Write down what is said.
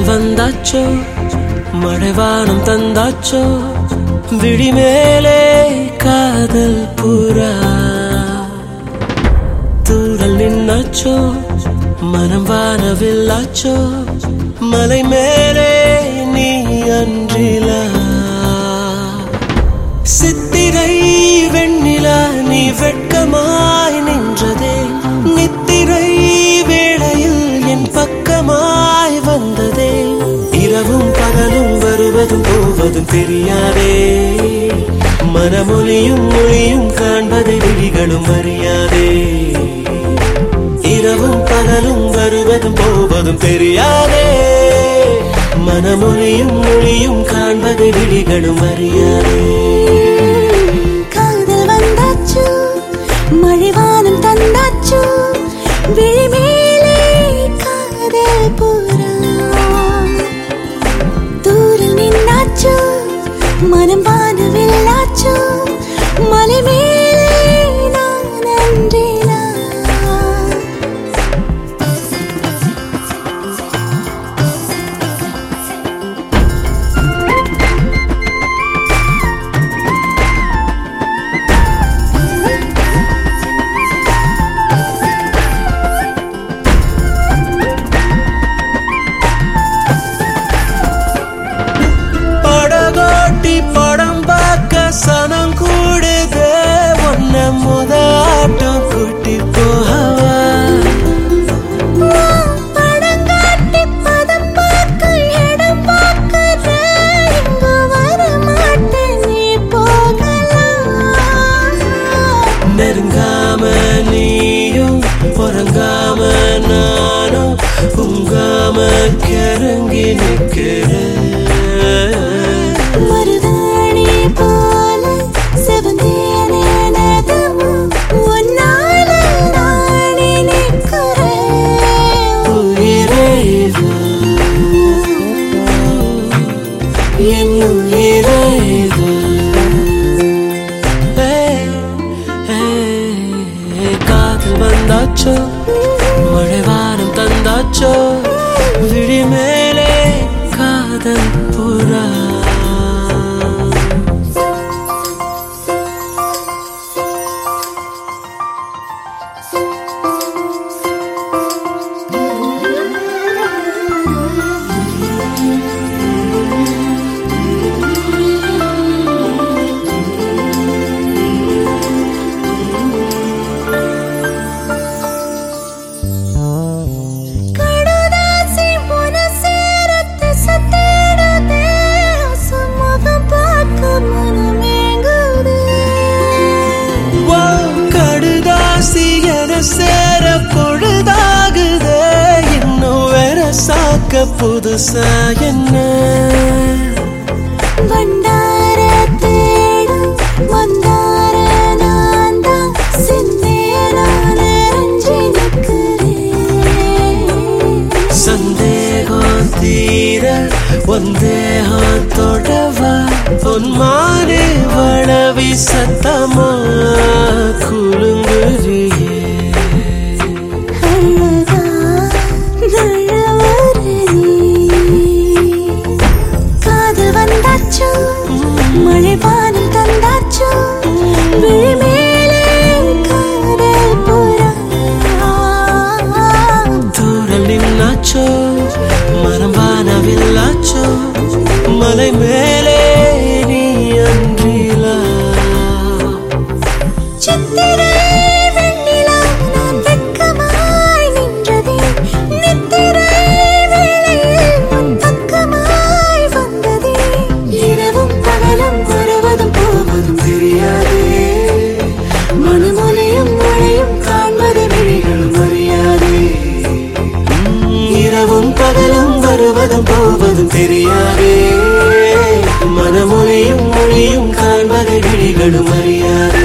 வந்தாச்சோ மழைவானம் தந்தாச்சோ விழிமேலே காதல் புறா தூரல் நின்னாச்சோ மனம் வானவில்லாச்சோ மலை மேலே நீ அன்றிலா சித்திரை வெண்ணிலா நீ வெட்கமாய் நின்றதே நித்திரை வேளையில் என் பக்கமாய் வந்ததே இரவும் பகலும் வருவதும் போவதும் தெரியாதே மனமொழியும் மொழியும் காண்பதை விழிகளும் அறியாதே இரவும் பகலும் வருவதும் போவதும் தெரியாதே மனமொழியும் மொழியும் காண்பதை விழிகளும் அறியாதே காதல் வந்தாச்சு மழைவானம் தந்தாச்சு விழிமேலே காதல் புறா தூரம் நின்னாச்சு மனம் வானவில்லாச்சு மலை மேலே நான் அன்றிலா படகோட்டி படம் பார்க்க சனம் கூடுதே ஒன்ன முத ஆட்டம் கூட்டி போகவா படங்காட்டி பதம் பார்க்க இடம் பார்க்க இங்கு வர மாட்டேன் நீ போகலாம் நெருங்காம நீயும் உறங்காம நானும் உங்காம கிறங்கி நிற்கிறேன் மருதாணி போல செவந்தேனே நகமும் உன்னால நானே நிற்கிறேன் உயிரே வா. என் உயிரே வா. ஏய், ஏய், காதல் வந்தாச்சோ மழைவானம் தந்தாச்சோ விழி மேலே காதல் புறா கடுதாசி உனசேரத்து சத்தேடுதே சுமுகம் பார்க்க மனமேங்குதே வா, கடுதாசி என சேர பொழுதாகுதே இன்னும் வேற சாக்க புதுசா என்ன வண்டார தேடும் மந்தார நான்தான் சிந்தேனான ரஞ்சி நிற்கிறேன் சந்தேகம் தீர ஒந்தேகம் தொடவா பொன்மானே வளவி சத்தமா குலுங்குறியே அழகா நல்லவரு நீ. காதல் வந்தாச்சு மழை பானம் தந்தாச்சு விழிமேலே காதல் புறா தூரல் நின்னாச்சோ மரம் வானவில்லாச்சோ மலை மேலே நீ அன்றிலா சித்திரை வெண்ணிலா நான் வெட்கமாய் நின்றதே நித்திரை வேளையில் உன் பக்கமாய் வந்ததே இரவும் பகலும் வருவதும் போவதும் தெரியாதே மனமொழியும் மழையும் காண்பது விழிகளும் அறியாதே இரவும் பகலும் வருவதும் போவதும் தெரியாதே மனமொழியும் மொழியும் காண்பதை விழிகளும் அறியாதே